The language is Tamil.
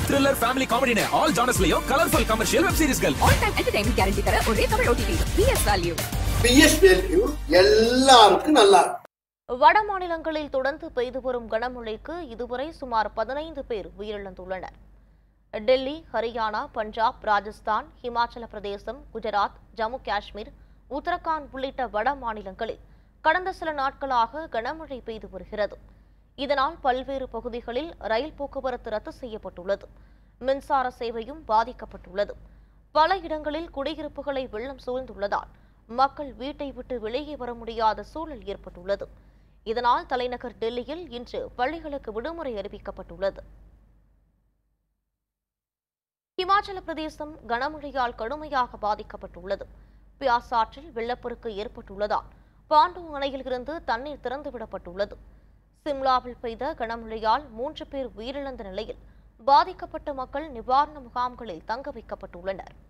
த்ரில்லர் ஃபேமிலி காமெடினு ஆல் ஜானர்ஸ்லயும் கலர்ஃபுல் கமர்ஷியல் வெப் சீரிஸ்கள் ஆல் டைம் என்டர்டைன்மெண்ட் கேரண்டி தர ஒரே Tamil OTT PS value PS value எல்லாருக்கும் நல்லா இருக்கும் வட மாநிலங்களில் தொடர்ந்து பெய்து வரும் கனமழைக்கு இதுவரை சுமார் பதினைந்து பேர் உயிரிழந்துள்ளனர் டெல்லி ஹரியானா பஞ்சாப் ராஜஸ்தான் ஹிமாச்சல பிரதேசம் குஜராத் ஜம்மு காஷ்மீர் உத்தரகாண்ட் உள்ளிட்ட வட மாநிலங்களில் கடந்த சில நாட்களாக கனமழை பெய்து வருகிறது இதனால் பல்வேறு பகுதிகளில் ரயில் போக்குவரத்து ரத்து செய்யப்பட்டுள்ளது மின்சார சேவையும் பாதிக்கப்பட்டுள்ளது பல இடங்களில் குடியிருப்புகளை வெள்ளம் சூழ்ந்துள்ளதால் மக்கள் வீட்டை விட்டு வெளியே வர முடியாத சூழல் ஏற்பட்டுள்ளது இதனால் தலைநகர் டெல்லியில் இன்று பள்ளிகளுக்கு விடுமுறை அறிவிக்கப்பட்டுள்ளது இமாச்சல பிரதேசம் கனமழையால் கடுமையாக பாதிக்கப்பட்டுள்ளது பியாஸ் ஆற்றில் வெள்ளப்பெருக்கு ஏற்பட்டுள்ளதால் பாண்டு அணையில் இருந்து தண்ணீர் திறந்துவிடப்பட்டுள்ளது சிம்லாவில் பெய்த கனமழையால் மூன்று பேர் உயிரிழந்த நிலையில் பாதிக்கப்பட்ட மக்கள் நிவாரண முகாம்களில் தங்க வைக்கப்பட்டுள்ளனர்